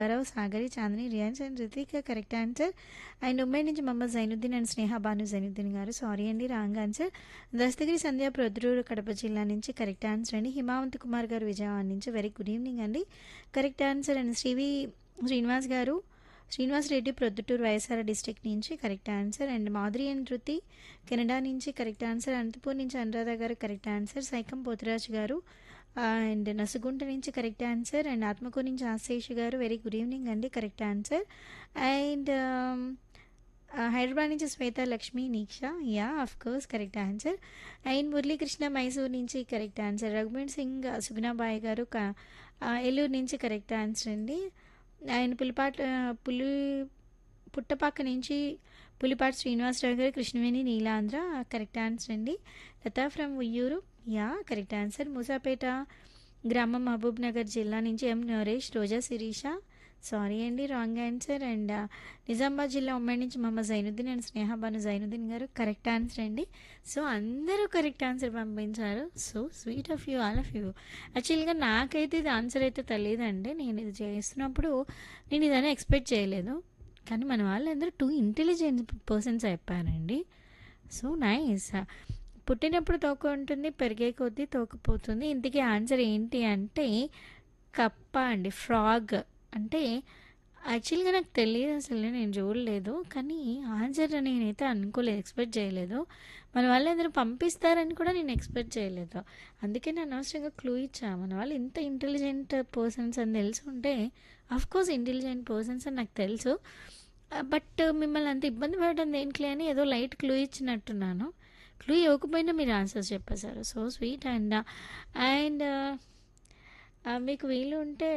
Rao Sagari Chandini Riyans and Rithik correct answer and ఉమ్మడి నుంచి Mohammed Zainuddin and Sneha Banu Zainuddin గారు సారీ అండి రాంగ్ ఆన్సర్ దస్తగిరి సంధ్య ప్రొద్దురూరు కడప జిల్లా నుంచి కరెక్ట్ ఆన్సర్ అండి హిమావంత్ కుమార్ గారు విజయవాడ నుంచి వెరీ గుడ్ ఈవినింగ్ అండి కరెక్ట్ ఆన్సర్ అండ్ శ్రీవి శ్రీనివాస్ గారు శ్రీనివాస్ రెడ్డి ప్రొద్దుటూరు వైఎస్ఆర్ డిస్ట్రిక్ట్ నుంచి correct answer and Madhuri and Dhruti Canada నుంచి కరెక్ట్ ఆన్సర్ అనంతపూర్ నుంచి అనురాధ గారు కరెక్ట్ ఆన్సర్ సైకం పోతురాజ్ గారు అండ్ నసుగుంట నుంచి కరెక్ట్ ఆన్సర్ అండ్ ఆత్మకూరు నుంచి ఆశేష్ గారు వెరీ గుడ్ ఈవినింగ్ అండి కరెక్ట్ ఆన్సర్ అండ్ హైదరాబాద్ నుంచి Swetha Lakshmi Neeksha yeah of course correct answer and Muralikrishna Mysore నుంచి కరెక్ట్ ఆన్సర్ రఘుబీర్ సింగ్ సుగుణాబాయ్ గారు క- ఆ, ఏలూరు నుంచి కరెక్ట్ ఆన్సర్ అండి ఆయన పులిపాట పులి పుట్టపాక నుంచి పులిపాటి శ్రీనివాసరావు గారు కృష్ణవేణి నీలాంధ్ర కరెక్ట్ ఆన్సర్ అండి Latha from Uyyuru yeah correct answer Moosapet గ్రామం మహబూబ్ నగర్ జిల్లా నుంచి ఎం నరేష్ రోజా శిరీష సారీ అండి రాంగ్ ఆన్సర్ అండ్ నిజామాబాద్ జిల్లా ఉమ్మడి నుంచి మహమ్మద్ జైనుద్దీన్ అండ్ స్నేహబాను జైనుద్దీన్ గారు కరెక్ట్ ఆన్సర్ అండి సో అందరూ కరెక్ట్ ఆన్సర్ పంపించారు so sweet of you all of you యాక్చువల్గా నాకైతే ఇది ఆన్సర్ అయితే తెలియదండి నేను ఇది చేస్తున్నప్పుడు నేను ఇదైనా ఎక్స్పెక్ట్ చేయలేదు కానీ మన వాళ్ళందరూ టూ ఇంటెలిజెంట్ పర్సన్స్ అయిపోయారండి సో నైస్ పుట్టినప్పుడు తోక ఉంటుంది పెరిగే కొద్దీ తోకపోతుంది ఇంతకీ ఆన్సర్ ఏంటి అంటే కప్ప అండి ఫ్రాగ్ అంటే యాక్చువల్గా నాకు తెలియదు అసలు నేను చూడలేదు కానీ ఆన్సర్ నేనైతే అనుకోలేదు ఎక్స్పెక్ట్ చేయలేదు మన వాళ్ళందరూ పంపిస్తారని కూడా నేను ఎక్స్పెక్ట్ చేయలేదు అందుకే నేను అనవసరంగా క్లూ ఇచ్చా మన వాళ్ళు ఇంత ఇంటెలిజెంట్ పర్సన్స్ అని తెలిసి ఉంటే కోర్స్ ఇంటెలిజెంట్ పర్సన్స్ అని నాకు తెలుసు బట్ మిమ్మల్ని అంత ఇబ్బంది పెట్టడం దేనికి అని ఏదో లైట్ క్లూ ఇచ్చినట్టున్నాను క్లూ ఇవ్వకపోయినా మీరు ఆన్సర్స్ చెప్పేశారు సో స్వీట్ అండ్ అండ్ మీకు వీలు ఉంటే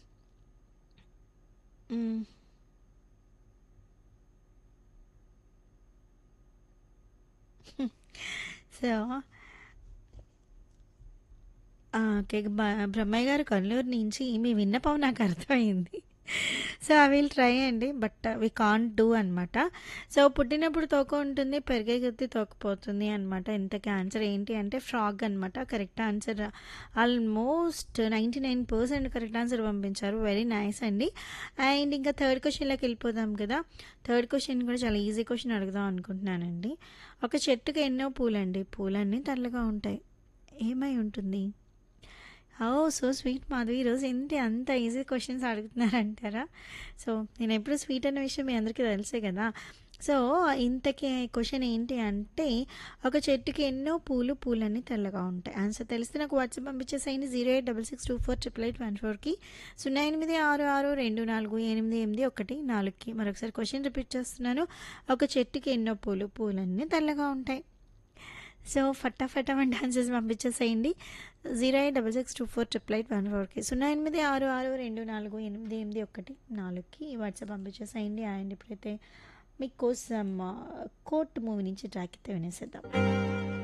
మ్, సో ఆ, ఓకే బ- బ్రహ్మయ్య గారు కర్నూలు నుంచి మీ విన్నపం నాకు అర్థమైంది సో ఐ విల్ ట్రై అండి బట్ వి కాంట్ డూ అనమాట సో పుట్టినప్పుడు తోక ఉంటుంది పెరిగే కొద్దీ తోకపోతుంది అనమాట ఇంతకీ ఆన్సర్ ఏంటి అంటే ఫ్రాగ్ అనమాట correct answer almost ninety nine percent correct answer పంపించారు వెరీ నైస్ అండి అండ్ ఇంకా థర్డ్ క్వశ్చన్లోకి వెళ్ళిపోదాం కదా థర్డ్ క్వశ్చన్ కూడా చాలా ఈజీ క్వశ్చన్ అడుగుదాం అనుకుంటున్నానండి ఒక చెట్టుకి ఎన్నో పూలండి పూలన్నీ తెల్లగా ఉంటాయి ఏమై ఉంటుంది ఓ సో స్వీట్ మాధవి ఈరోజు ఏంటి అంత ఈజీ క్వశ్చన్స్ అడుగుతున్నారంటారా సో నేను ఎప్పుడు స్వీట్ అనే విషయం మీ అందరికీ తెలుసే కదా సో ఇంతకీ క్వశ్చన్ ఏంటి అంటే ఒక చెట్టుకి ఎన్నో పూలు పూలన్నీ తెల్లగా ఉంటాయి ఆన్సర్ తెలిస్తే నాకు వాట్సాప్ పంపించేసేయండి zero eight double six two four triple eight one ఫోర్కి సున్నా ఎనిమిది ఆరు ఆరు రెండు నాలుగు ఎనిమిది ఎనిమిది ఒకటి నాలుగుకి మరొకసారి క్వశ్చన్ రిపీట్ చేస్తున్నాను ఒక చెట్టుకి ఎన్నో పూలు పూలన్నీ తెల్లగా ఉంటాయి సో ఫటాఫటా వంటి ఆన్సర్స్ పంపించేసేయండి zero eight double six two four triple eight one ఫోర్కి సున్నా ఎనిమిది ఆరు ఆరు రెండు నాలుగు ఎనిమిది ఎనిమిది ఒకటి నాలుగుకి వాట్సాప్ పంపించేసేయండి అండ్ ఇప్పుడైతే మీకోసం కోర్ట్ మూవీ నుంచి ట్రాక్ అయితే వినేసేద్దాం